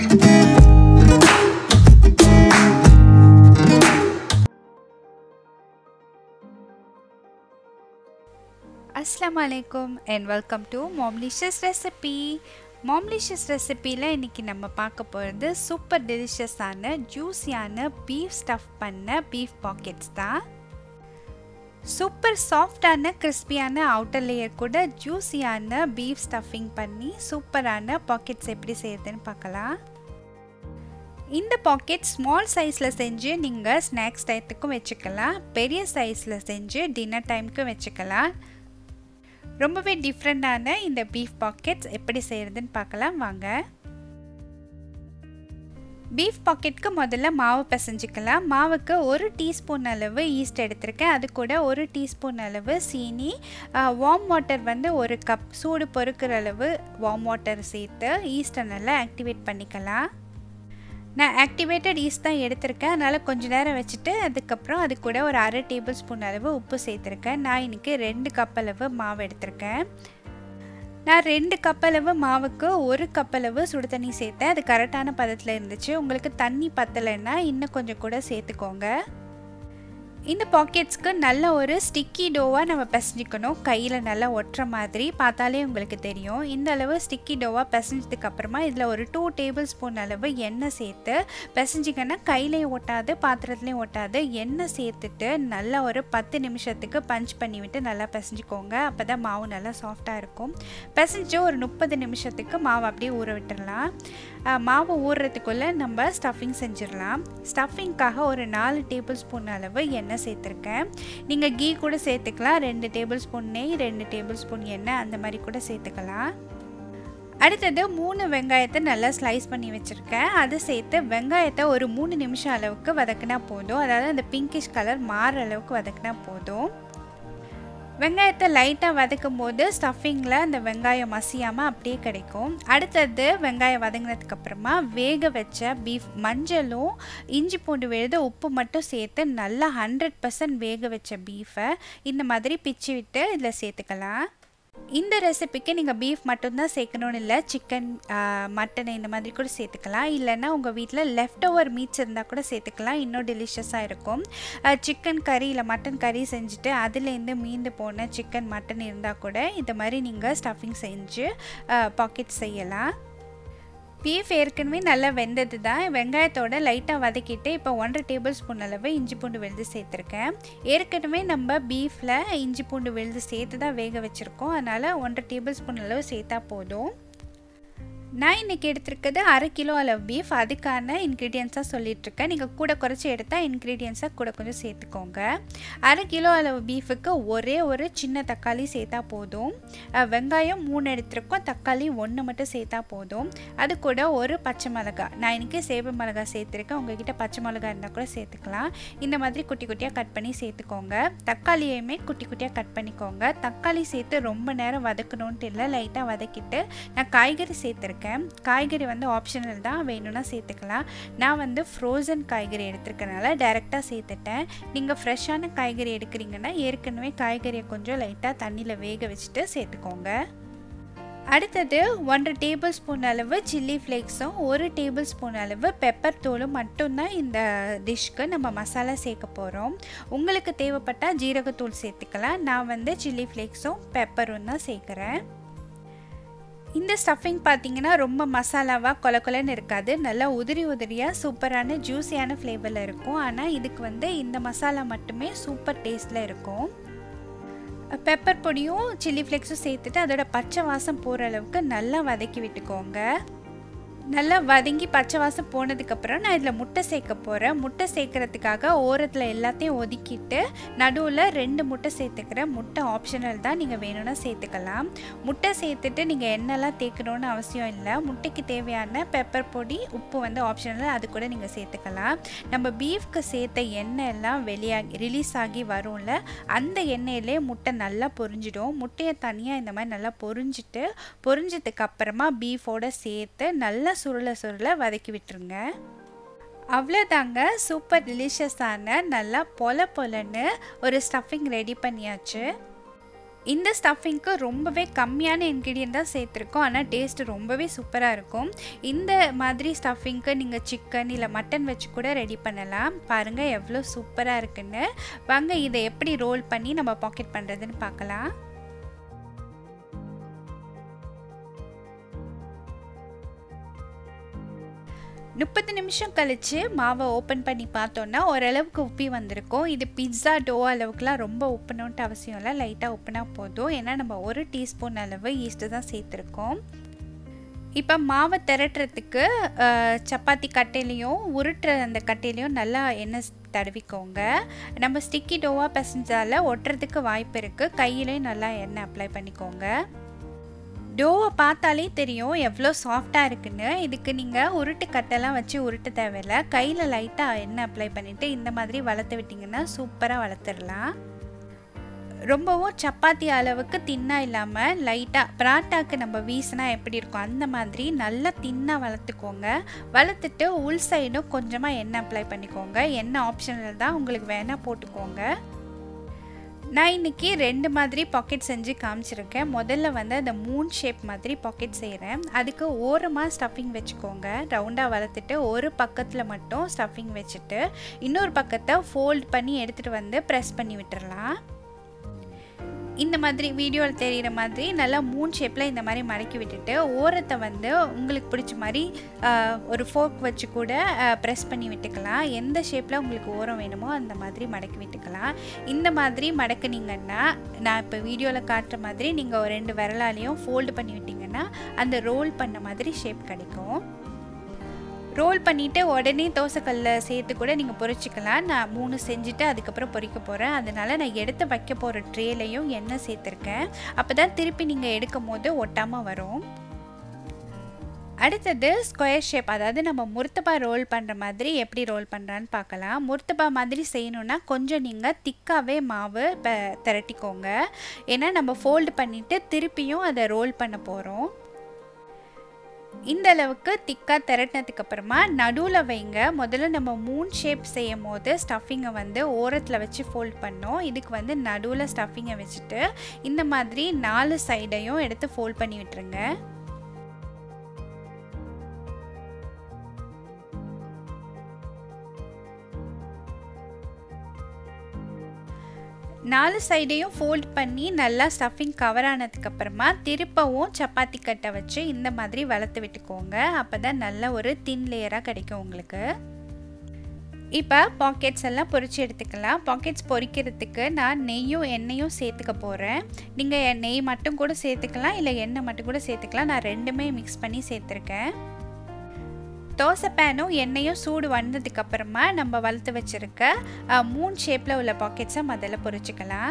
அஸ்லாம் வலைக்கும் and welcome to Mamlicious recipe Mamlicious ரெசிப்பியில் இன்றைக்கி நம்ம பார்க்க போகிறது சூப்பர் டெலிஷியஸான ஜூஸியான பீஃப் ஸ்டஃப் பண்ண பீஃப் பாக்கெட்ஸ் தான் சூப்பர் சாஃப்டான கிறிஸ்பியான அவுட்டர் லேயர் கூட ஜூஸியான பீஃப் ஸ்டஃபிங் பண்ணி சூப்பரான பாக்கெட்ஸ் எப்படி செய்யுதுன்னு பார்க்கலாம் இந்த பாக்கெட் ஸ்மால் சைஸில் செஞ்சு நீங்கள் ஸ்நாக்ஸ் டயத்துக்கும் வச்சுக்கலாம் பெரிய சைஸில் செஞ்சு டின்னர் டைமுக்கும் வச்சுக்கலாம் ரொம்பவே டிஃப்ரெண்ட்டான இந்த பீஃப் பாக்கெட்ஸ் எப்படி செய்கிறதுன்னு பார்க்கலாம் வாங்க பீஃப் பாக்கெட்டுக்கு முதல்ல மாவு பிசைஞ்சிக்கலாம் மாவுக்கு ஒரு டீஸ்பூன் அளவு ஈஸ்ட் எடுத்திருக்கேன் அது கூட ஒரு டீஸ்பூன் அளவு சீனி வார்ம் வாட்டர் வந்து ஒரு கப் சூடு பொறுக்கிற அளவு வார்ம் வாட்டர் சேர்த்து ஈஸ்ட்டை நல்லா ஆக்டிவேட் பண்ணிக்கலாம் நான் ஆக்டிவேட்டட் ஈஸ்ட் தான் எடுத்திருக்கேன் அதனால் கொஞ்ச நேரம் வச்சுட்டு அதுக்கப்புறம் அது கூட ஒரு அரை டேபிள் ஸ்பூன் அளவு உப்பு சேர்த்துருக்கேன் நான் இன்றைக்கி ரெண்டு கப் அளவு மாவு எடுத்திருக்கேன் நான் ரெண்டு கப் அளவு மாவுக்கு ஒரு கப் அளவு சுடு தண்ணி சேர்த்தேன் அது கரெக்டான பதத்தில் இருந்துச்சு உங்களுக்கு தண்ணி பத்தலைன்னா இன்னும் கொஞ்சம் கூட சேர்த்துக்கோங்க இந்த பாக்கெட்ஸ்க்கு நல்ல ஒரு ஸ்டிக்கி டோவாக நம்ம பிசைஞ்சிக்கணும் கையில் நல்லா ஒட்டுற மாதிரி பார்த்தாலே உங்களுக்கு தெரியும் இந்த அளவு ஸ்டிக்கி டோவாக பிசைஞ்சதுக்கு அப்புறமா இதில் ஒரு டூ டேபிள் ஸ்பூன் அளவு எண்ணெய் சேர்த்து பிசைஞ்சிங்கன்னா கையிலையும் ஒட்டாது பாத்திரத்துலேயும் ஒட்டாது எண்ணெய் சேர்த்துட்டு நல்லா ஒரு பத்து நிமிஷத்துக்கு பஞ்ச் பண்ணி விட்டு நல்லா பிசைஞ்சிக்கோங்க அப்போ தான் மாவு நல்லா சாஃப்டாக இருக்கும் பிசைஞ்சு ஒரு முப்பது நிமிஷத்துக்கு மாவு அப்படியே ஊற விட்டுடலாம் மாவு ஊறுறதுக்குள்ளே நம்ம ஸ்டஃபிங் செஞ்சிடலாம் ஸ்டஃபிங்க்காக ஒரு நாலு டேபிள் ஸ்பூன் அளவு எண்ணெய் சேர்த்துருக்கேன் நீங்கள் கீ கூட சேர்த்துக்கலாம் ரெண்டு டேபிள் ஸ்பூன் நெய் ரெண்டு டேபிள் ஸ்பூன் எண்ணெய் அந்த மாதிரி கூட சேர்த்துக்கலாம் அடுத்தது மூணு வெங்காயத்தை நல்லா ஸ்லைஸ் பண்ணி வச்சுருக்கேன் அதை சேர்த்து வெங்காயத்தை ஒரு மூணு நிமிஷம் அளவுக்கு வதக்கினா போதும் அதாவது அந்த பிங்கிஷ் கலர் மாறுற அளவுக்கு வதக்கினா போதும் வெங்காயத்தை லைட்டாக வதக்கும் போது ஸ்டஃபிங்கில் அந்த வெங்காயம் மசியாமல் அப்படியே கிடைக்கும் அடுத்தது வெங்காயம் வதங்கினதுக்கப்புறமா வேக வச்ச பீஃப் மஞ்சளும் இஞ்சி பூண்டு விழுது உப்பு மட்டும் சேர்த்து நல்லா ஹண்ட்ரட் பர்சன்ட் வேக வச்ச பீஃபை இந்த மாதிரி பிச்சு விட்டு இதில் சேர்த்துக்கலாம் இந்த ரெசிபிக்கு நீங்கள் பீஃப் மட்டும்தான் சேர்க்கணும்னு இல்லை சிக்கன் மட்டன் இந்த மாதிரி கூட சேர்த்துக்கலாம் இல்லைன்னா உங்கள் வீட்டில் லெஃப்ட் ஓவர் மீட்ஸ் இருந்தால் கூட சேர்த்துக்கலாம் இன்னும் டெலிஷியஸாக இருக்கும் சிக்கன் கறி இல்லை மட்டன் கறி செஞ்சுட்டு அதுலேருந்து மீந்து போன சிக்கன் மட்டன் இருந்தால் கூட இந்த மாதிரி நீங்கள் ஸ்டஃபிங் செஞ்சு பாக்கெட் செய்யலாம் பீஃப் ஏற்கனவே நல்லா வெந்தது தான் வெங்காயத்தோட லைட்டாக வதக்கிட்டு இப்போ ஒன்றரை டேபிள் ஸ்பூன் அளவு இஞ்சி பூண்டு விழுது சேர்த்துருக்கேன் ஏற்கனவே நம்ம பீஃபில் இஞ்சி பூண்டு விழுது சேர்த்து தான் வேக வச்சுருக்கோம் அதனால் ஒன்றரை டேபிள் ஸ்பூன் அளவு சேர்த்தா போதும் நான் இன்றைக்கி எடுத்திருக்கிறது அரை கிலோ அளவு பீஃப் அதுக்கான இன்க்ரீடியன்ஸாக சொல்லிகிட்ருக்கேன் நீங்கள் கூட குறைச்சி எடுத்தால் இன்க்ரீடியன்ஸாக கூட கொஞ்சம் சேர்த்துக்கோங்க அரை கிலோ அளவு பீஃபுக்கு ஒரே ஒரு சின்ன தக்காளி சேர்த்தா போதும் வெங்காயம் மூணு எடுத்திருக்கோம் தக்காளி ஒன்று மட்டும் சேர்த்தா போதும் அது கூட ஒரு பச்சை மிளகா நான் இன்றைக்கி சேவை மிளகா சேர்த்துருக்கேன் உங்ககிட்ட பச்சை மிளகா இருந்தால் கூட சேர்த்துக்கலாம் இந்த மாதிரி குட்டி குட்டியாக கட் பண்ணி சேர்த்துக்கோங்க தக்காளியுமே குட்டி குட்டியாக கட் பண்ணிக்கோங்க தக்காளி சேர்த்து ரொம்ப நேரம் வதக்கணுன்ட்டு இல்லை லைட்டாக வதக்கிட்டு நான் காய்கறி சேர்த்துருக்கேன் காய்கறி வந்து ஆப்ஷனல் தான் வேணும்னா சேர்த்துக்கலாம் நான் வந்து ஃப்ரோசன் காய்கறி எடுத்துருக்கனால டைரெக்டாக சேர்த்துட்டேன் நீங்கள் ஃப்ரெஷ்ஷான காய்கறி எடுக்கிறீங்கன்னா ஏற்கனவே காய்கறியை கொஞ்சம் லைட்டாக தண்ணியில் வேக வச்சுட்டு சேர்த்துக்கோங்க அடுத்தது ஒன்றரை டேபிள் ஸ்பூன் அளவு சில்லி ஃப்ளேக்ஸும் ஒரு டேபிள் ஸ்பூன் அளவு பெப்பர் தூளும் மட்டும்தான் இந்த டிஷ்க்கு நம்ம மசாலா சேர்க்க போகிறோம் உங்களுக்கு தேவைப்பட்டால் ஜீரகத்தூள் சேர்த்துக்கலாம் நான் வந்து சில்லி ஃப்ளேக்ஸும் பெப்பரும் தான் சேர்க்குறேன் இந்த ஸ்டஃபிங் பார்த்தீங்கன்னா ரொம்ப மசாலாவாக கொல கொலன்னு இருக்காது நல்லா உதிரி உதிரியாக சூப்பரான ஜூஸியான ஃப்ளேவரில் இருக்கும் ஆனால் இதுக்கு வந்து இந்த மசாலா மட்டுமே சூப்பர் டேஸ்ட்டில் இருக்கும் பெப்பர் பொடியும் சில்லி ஃப்ளேக்ஸும் சேர்த்துட்டு அதோட பச்சை வாசம் போகிற அளவுக்கு நல்லா வதக்கி விட்டுக்கோங்க நல்லா வதங்கி பச்சை வாசம் போனதுக்கப்புறம் நான் இதில் முட்டை சேர்க்க போகிறேன் முட்டை சேர்க்குறதுக்காக ஓரத்தில் எல்லாத்தையும் ஒதுக்கிட்டு நடுவில் ரெண்டு முட்டை சேர்த்துக்கிறேன் முட்டை ஆப்ஷனல் தான் நீங்கள் வேணும்னா சேர்த்துக்கலாம் முட்டை சேர்த்துட்டு நீங்கள் எண்ணெய்லாம் தேய்க்கணும்னு அவசியம் இல்லை முட்டைக்கு தேவையான பெப்பர் பொடி உப்பு வந்து ஆப்ஷனல் அது கூட நீங்கள் சேர்த்துக்கலாம் நம்ம பீஃப்க்கு சேர்த்த எண்ணெய் எல்லாம் வெளியாகி ரிலீஸ் ஆகி வரும்ல அந்த எண்ணெயிலே முட்டை நல்லா பொரிஞ்சிடும் முட்டையை தனியாக இந்த மாதிரி நல்லா பொரிஞ்சிட்டு பொரிஞ்சதுக்கு அப்புறமா பீஃபோட சேர்த்து நல்லா சுருள சுருள வதக்கி விட்டுருங்க அவ்வளோதாங்க சூப்பர் டெலிஷியஸான நல்லா பொல பொலன்னு ஒரு ஸ்டஃபிங் ரெடி பண்ணியாச்சு இந்த ஸ்டஃபிங்க்கு ரொம்பவே கம்மியான இன்க்ரீடியன்ட் தான் சேர்த்துருக்கோம் ஆனால் டேஸ்ட்டு ரொம்பவே சூப்பராக இருக்கும் இந்த மாதிரி ஸ்டஃபிங்க்கு நீங்கள் சிக்கன் இல்லை மட்டன் வச்சு கூட ரெடி பண்ணலாம் பாருங்கள் எவ்வளோ சூப்பராக இருக்குன்னு வாங்க இதை எப்படி ரோல் பண்ணி நம்ம பாக்கெட் பண்ணுறதுன்னு பார்க்கலாம் முப்பது நிமிஷம் கழித்து மாவை ஓப்பன் பண்ணி பார்த்தோன்னா ஓரளவுக்கு உப்பி வந்திருக்கும் இது பிட்ஸா டோ அளவுக்குலாம் ரொம்ப உப்பணுன்ட்டு அவசியம் இல்லை லைட்டாக உப்புனா போதும் ஏன்னா நம்ம ஒரு டீஸ்பூன் அளவு ஈஸ்ட்டு தான் சேர்த்துருக்கோம் இப்போ மாவை திரட்டுறதுக்கு சப்பாத்தி கட்டையிலையும் உருட்டுற அந்த கட்டையிலையும் நல்லா எண்ணெய் தடவிக்கோங்க நம்ம ஸ்டிக்கி டோவாக பிசைஞ்சால ஒட்டுறதுக்கு வாய்ப்பு இருக்குது கையிலையும் நல்லா எண்ணெய் அப்ளை பண்ணிக்கோங்க டோவை பார்த்தாலே தெரியும் எவ்வளோ சாஃப்டாக இருக்குன்னு இதுக்கு நீங்கள் உருட்டு கட்டெல்லாம் வச்சு உருட்டு தேவையில்லை கையில் லைட்டாக எண்ணெய் அப்ளை பண்ணிவிட்டு இந்த மாதிரி வளர்த்து விட்டிங்கன்னா சூப்பராக வளர்த்துடலாம் ரொம்பவும் சப்பாத்தி அளவுக்கு தின்னாக இல்லாமல் லைட்டாக பராட்டாக்கு நம்ம வீசினா எப்படி இருக்கும் அந்த மாதிரி நல்லா தின்னாக வளர்த்துக்கோங்க வளர்த்துட்டு உள் சைடும் கொஞ்சமாக எண்ணெய் அப்ளை பண்ணிக்கோங்க எண்ணெய் ஆப்ஷனல் தான் உங்களுக்கு வேணால் போட்டுக்கோங்க நான் இன்றைக்கி ரெண்டு மாதிரி பாக்கெட் செஞ்சு காமிச்சிருக்கேன் முதல்ல வந்து அந்த மூன் ஷேப் மாதிரி பாக்கெட் செய்கிறேன் அதுக்கு ஓரமாக ஸ்டஃபிங் வச்சுக்கோங்க ரவுண்டாக வளர்த்துட்டு ஒரு பக்கத்தில் மட்டும் ஸ்டஃபிங் வச்சுட்டு இன்னொரு பக்கத்தை ஃபோல்ட் பண்ணி எடுத்துகிட்டு வந்து ப்ரெஸ் பண்ணி விட்டுறலாம் இந்த மாதிரி வீடியோவில் தெரிகிற மாதிரி நல்லா மூன் ஷேப்பில் இந்த மாதிரி மடக்கி விட்டுட்டு ஓரத்தை வந்து உங்களுக்கு பிடிச்ச மாதிரி ஒரு ஃபோக் வச்சு கூட ப்ரெஸ் பண்ணி விட்டுக்கலாம் எந்த ஷேப்பில் உங்களுக்கு ஓரம் வேணுமோ அந்த மாதிரி மடக்கி விட்டுக்கலாம் இந்த மாதிரி மடக்குனீங்கன்னா நான் இப்போ வீடியோவில் காட்டுற மாதிரி நீங்கள் ஒரு ரெண்டு விரலாலையும் ஃபோல்டு பண்ணி விட்டிங்கன்னா அந்த ரோல் பண்ண மாதிரி ஷேப் கிடைக்கும் ரோல் பண்ணிவிட்டு உடனே தோசைக்கல்லில் சேர்த்து கூட நீங்கள் பொரிச்சிக்கலாம் நான் மூணு செஞ்சுட்டு அதுக்கப்புறம் பொரிக்க போகிறேன் அதனால் நான் எடுத்து வைக்க போகிற ட்ரேலையும் எண்ணெய் சேர்த்துருக்கேன் அப்போ தான் திருப்பி நீங்கள் எடுக்கும் போது ஒட்டாமல் வரும் அடுத்தது ஸ்கொயர் ஷேப் அதாவது நம்ம முர்த்தபா ரோல் பண்ணுற மாதிரி எப்படி ரோல் பண்ணுறான்னு பார்க்கலாம் முர்த்தபா மாதிரி செய்யணுன்னா கொஞ்சம் நீங்கள் திக்காகவே மாவு இப்போ திரட்டிக்கோங்க ஏன்னா நம்ம ஃபோல்டு பண்ணிவிட்டு திருப்பியும் அதை ரோல் பண்ண போகிறோம் இந்த அளவுக்கு திக்காக திரட்டினதுக்கு அப்புறமா நடுவில் வைங்க முதல்ல நம்ம மூன் ஷேப் செய்யும் போது ஸ்டஃபிங்கை வந்து ஓரத்தில் வச்சு ஃபோல்ட் பண்ணோம் இதுக்கு வந்து நடுவில் ஸ்டஃபிங்கை வச்சுட்டு இந்த மாதிரி நாலு சைடையும் எடுத்து ஃபோல்ட் பண்ணி விட்டுருங்க நாலு சைடையும் ஃபோல்ட் பண்ணி நல்லா ஸ்டஃபிங் கவர் ஆனதுக்கப்புறமா திருப்பவும் சப்பாத்தி கட்டை வச்சு இந்த மாதிரி வளர்த்து விட்டுக்கோங்க அப்போ தான் நல்ல ஒரு தின் லேயராக கிடைக்கும் உங்களுக்கு இப்போ பாக்கெட்ஸ் எல்லாம் பொரிச்சு எடுத்துக்கலாம் பாக்கெட்ஸ் பொரிக்கிறதுக்கு நான் நெய்யும் எண்ணெயும் சேர்த்துக்க போகிறேன் நீங்கள் நெய் மட்டும் கூட சேர்த்துக்கலாம் இல்லை எண்ணெய் மட்டும் கூட சேர்த்துக்கலாம் நான் ரெண்டுமே மிக்ஸ் பண்ணி சேர்த்துருக்கேன் தோசை பேனும் எண்ணெயும் சூடு வந்ததுக்கு அப்புறமா நம்ம வளர்த்து வச்சுருக்க மூணு ஷேப்பில் உள்ள பாக்கெட்ஸை முதல்ல பொரிச்சுக்கலாம்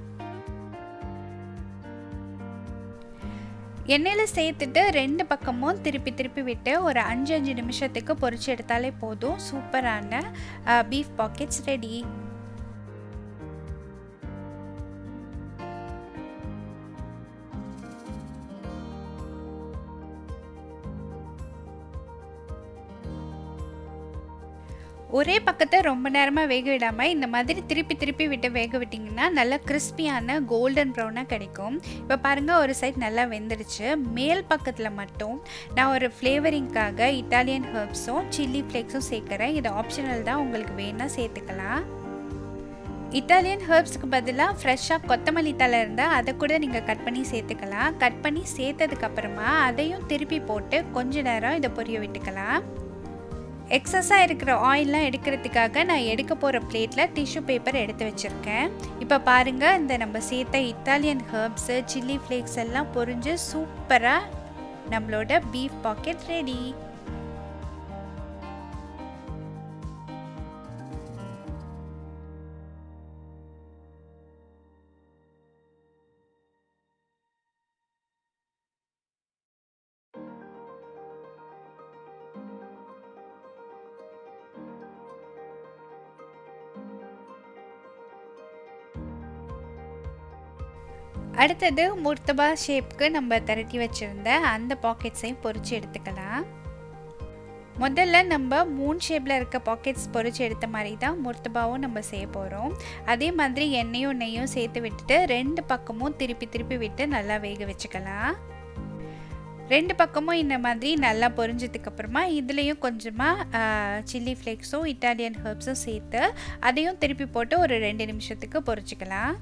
எண்ணெயில் சேர்த்துட்டு ரெண்டு பக்கமும் திருப்பி திருப்பி விட்டு ஒரு அஞ்சு அஞ்சு நிமிஷத்துக்கு பொரிச்சு எடுத்தாலே போதும் சூப்பரான பீஃப் பாக்கெட்ஸ் ரெடி ஒரே பக்கத்தை ரொம்ப நேரமாக வேக விடாமல் இந்த மாதிரி திருப்பி திருப்பி விட்டு வேக விட்டிங்கன்னா நல்லா கிறிஸ்பியான கோல்டன் ப்ரௌனாக கிடைக்கும் இப்போ பாருங்கள் ஒரு சைட் நல்லா வெந்துடுச்சு மேல் பக்கத்தில் மட்டும் நான் ஒரு ஃப்ளேவரிங்க்காக இட்டாலியன் ஹர்ப்ஸும் சில்லி ஃப்ளேக்ஸும் சேர்க்குறேன் இது ஆப்ஷனல் தான் உங்களுக்கு வேணால் சேர்த்துக்கலாம் இட்டாலியன் ஹர்ப்ஸ்க்கு பதிலாக ஃப்ரெஷ்ஷாக கொத்தமல்லி தலை இருந்தால் அதை கூட நீங்கள் கட் பண்ணி சேர்த்துக்கலாம் கட் பண்ணி சேர்த்ததுக்கப்புறமா அதையும் திருப்பி போட்டு கொஞ்ச நேரம் இதை பொரிய விட்டுக்கலாம் எக்ஸஸாக இருக்கிற ஆயிலெலாம் எடுக்கிறதுக்காக நான் எடுக்க போகிற பிளேட்டில் டிஷ்யூ பேப்பர் எடுத்து வச்சுருக்கேன் இப்போ பாருங்கள் இந்த நம்ம சேர்த்த இத்தாலியன் ஹர்ப்ஸு சில்லி ஃப்ளேக்ஸ் எல்லாம் பொரிஞ்சு சூப்பராக நம்மளோட பீஃப் பாக்கெட் ரெடி அடுத்தது முர்த்தபா ஷேப்க்கு நம்ம திரட்டி வச்சுருந்த அந்த பாக்கெட்ஸையும் பொரித்து எடுத்துக்கலாம் முதல்ல நம்ம மூன் ஷேப்பில் இருக்க பாக்கெட்ஸ் பொறிச்சு எடுத்த மாதிரி தான் முர்த்தபாவும் நம்ம செய்ய போகிறோம் அதே மாதிரி எண்ணெயும் நெய்யும் சேர்த்து விட்டுட்டு ரெண்டு பக்கமும் திருப்பி திருப்பி விட்டு நல்லா வேக வச்சுக்கலாம் ரெண்டு பக்கமும் இந்த மாதிரி நல்லா பொரிஞ்சதுக்கப்புறமா இதுலேயும் கொஞ்சமாக சில்லி ஃப்ளேக்ஸும் இட்டாலியன் ஹர்ப்ஸும் சேர்த்து அதையும் திருப்பி போட்டு ஒரு ரெண்டு நிமிஷத்துக்கு பொரிச்சிக்கலாம்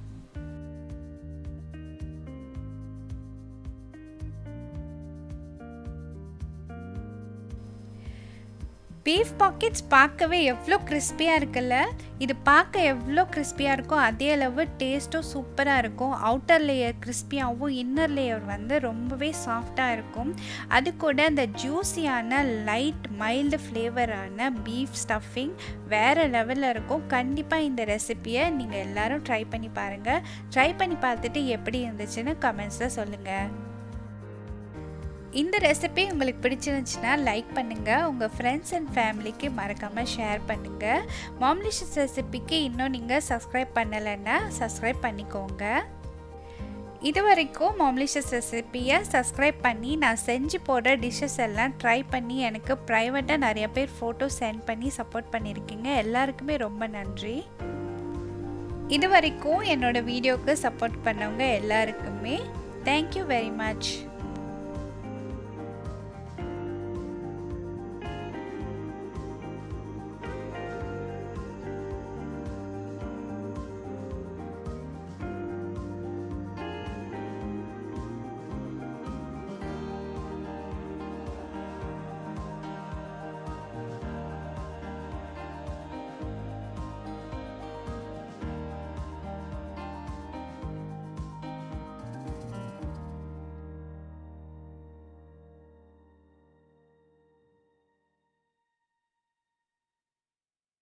பீஃப் பாக்கெட்ஸ் பார்க்கவே எவ்வளோ கிறிஸ்பியாக இருக்குல்ல இது பார்க்க எவ்வளோ கிறிஸ்பியாக இருக்கோ அதே அளவு டேஸ்ட்டும் சூப்பராக இருக்கும் அவுட்டர் லேயர் கிறிஸ்பியாகவும் இன்னர் லேயர் வந்து ரொம்பவே சாஃப்டாக இருக்கும் அது கூட அந்த ஜூஸியான லைட் மைல்டு ஃப்ளேவரான பீஃப் ஸ்டஃபிங் வேறு லெவலில் இருக்கும் கண்டிப்பாக இந்த ரெசிப்பியை நீங்கள் எல்லோரும் ட்ரை பண்ணி பாருங்கள் ட்ரை பண்ணி பார்த்துட்டு எப்படி இருந்துச்சுன்னு கமெண்ட்ஸில் சொல்லுங்கள் இந்த ரெசிபி உங்களுக்கு பிடிச்சிருந்துச்சுன்னா லைக் பண்ணுங்கள் உங்கள் ஃப்ரெண்ட்ஸ் அண்ட் ஃபேமிலிக்கு மறக்காமல் ஷேர் பண்ணுங்கள் மாம்லிஷஸ் ரெசிபிக்கு இன்னும் நீங்கள் சப்ஸ்கிரைப் பண்ணலைன்னா சப்ஸ்கிரைப் பண்ணிக்கோங்க இது வரைக்கும் மாம்லிஷஸ் ரெசிப்பியை சப்ஸ்கிரைப் பண்ணி நான் செஞ்சு போடுற டிஷ்ஷஸ் எல்லாம் ட்ரை பண்ணி எனக்கு ப்ரைவேட்டாக நிறைய பேர் ஃபோட்டோ சென்ட் பண்ணி சப்போர்ட் பண்ணியிருக்கீங்க எல்லாருக்குமே ரொம்ப நன்றி இது வரைக்கும் என்னோடய வீடியோவுக்கு சப்போர்ட் பண்ணவங்க எல்லாருக்குமே தேங்க்யூ வெரி மச்